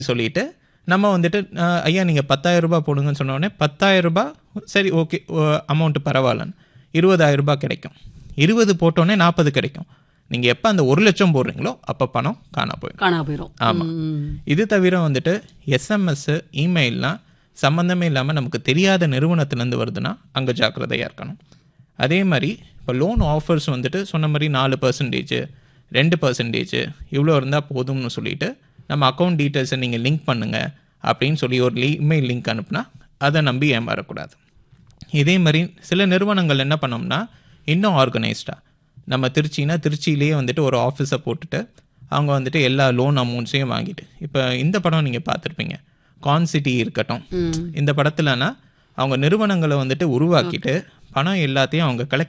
சொல்லிட்டு நம்ம வந்துட்டு அஹ், ஐயா நீங்கள் பத்தாயிரம் ரூபாய் போடுங்கன்னு சொன்ன உடனே பத்தாயிரம் ரூபாய் சரி ஓகே அமௌண்ட்டு பரவாயில்லன்னு இருபதாயிரம் ரூபாய் கிடைக்கும் இருபது போட்டோன்னே நாற்பது கிடைக்கும் நீங்கள் எப்போ அந்த ஒரு லட்சம் போடுறீங்களோ அப்போ பணம் காண போயிடும் காணா போயிடும் ஆமா. இது தவிர வந்துட்டு எஸ்எம்எஸ் இமெயில்லாம் சம்மந்தமே இல்லாமல் நமக்கு தெரியாத நிறுவனத்துலேருந்து வருதுன்னா அங்கே ஜாக்கிரதையாக இருக்கணும் அதே மாதிரி இப்போ லோன் ஆஃபர்ஸ் வந்துட்டு சொன்ன மாதிரி நாலு பர்சன்டேஜ் ரெண்டு பர்சன்டேஜ் இவ்வளோ இருந்தால் போதும்னு சொல்லிட்டு நம்ம அக்கௌண்ட் டீட்டெயில்ஸை நீங்கள் லிங்க் பண்ணுங்கள் அப்படின்னு சொல்லி ஒரு லி இமெயில் லிங்க் அனுப்புனா அதை நம்பி ஏமாறக்கூடாது இதே மாதிரி சில நிறுவனங்கள் என்ன பண்ணோம்னா இன்னும் ஆர்கனைஸ்டாக நம்ம திருச்சினா திருச்சியிலேயே வந்துட்டு ஒரு ஆஃபீஸை போட்டுட்டு அவங்க வந்துட்டு எல்லா லோன் அமௌண்ட்ஸையும் வாங்கிட்டு இப்போ இந்த படம் நீங்கள் பார்த்துருப்பீங்க கான்சிட்டி இருக்கட்டும் இந்த படத்துலனா அவங்க நிறுவனங்களை வந்துட்டு உருவாக்கிட்டு பணம் எல்லாத்தையும் அவங்க கலெக்ட்